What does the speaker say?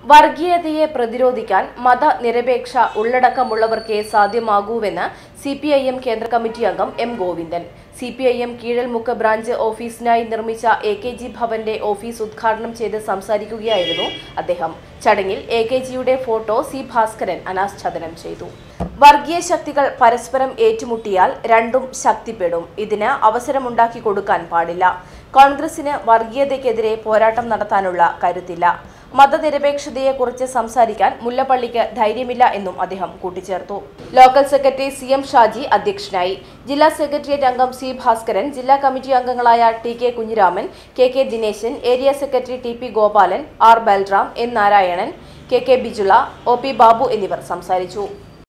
വർഗീയതയെ പ്രതിരോധിക്കാൻ മതനിരപേക്ഷ ഉള്ളടക്കമുള്ളവർക്കേ സാധ്യമാകൂവെന്ന് സി പി ഐ എം കേന്ദ്ര കമ്മിറ്റി അംഗം M Govindan C P I M Keezhalmukku branch ഓഫീസിനായി നിർമ്മിച്ച എ കെ ജി ഭവന്റെ ഓഫീസ് ഉദ്ഘാടനം ചെയ്ത് സംസാരിക്കുകയായിരുന്നു അദ്ദേഹം ചടങ്ങിൽ എ കെ ജിയുടെ ഫോട്ടോ സി ഭാസ്കരൻ അനാച്ഛാദനം ചെയ്തു വർഗീയ ശക്തികൾ പരസ്പരം ഏറ്റുമുട്ടിയാൽ രണ്ടും ശക്തിപ്പെടും ഇതിന് അവസരമുണ്ടാക്കി കൊടുക്കാൻ പാടില്ല കോൺഗ്രസിന് വർഗീയതയ്ക്കെതിരെ പോരാട്ടം നടത്താനുള്ള കരുത്തില്ല മതനിരപേക്ഷതയെക്കുറിച്ച് സംസാരിക്കാൻ മുല്ലപ്പള്ളിക്ക് ധൈര്യമില്ല എന്നും അദ്ദേഹം കൂട്ടിച്ചേർത്തു local secretary C M Shaji അധ്യക്ഷനായി ജില്ലാ സെക്രട്ടേറിയറ്റ് അംഗം സി ഭാസ്കരൻ ജില്ലാ കമ്മിറ്റി അംഗങ്ങളായ T K Kunhiraman K K Dineshan area secretary T P Gopalan R Balram N Narayanan K K Bijula O P Babu എന്നിവർ സംസാരിച്ചു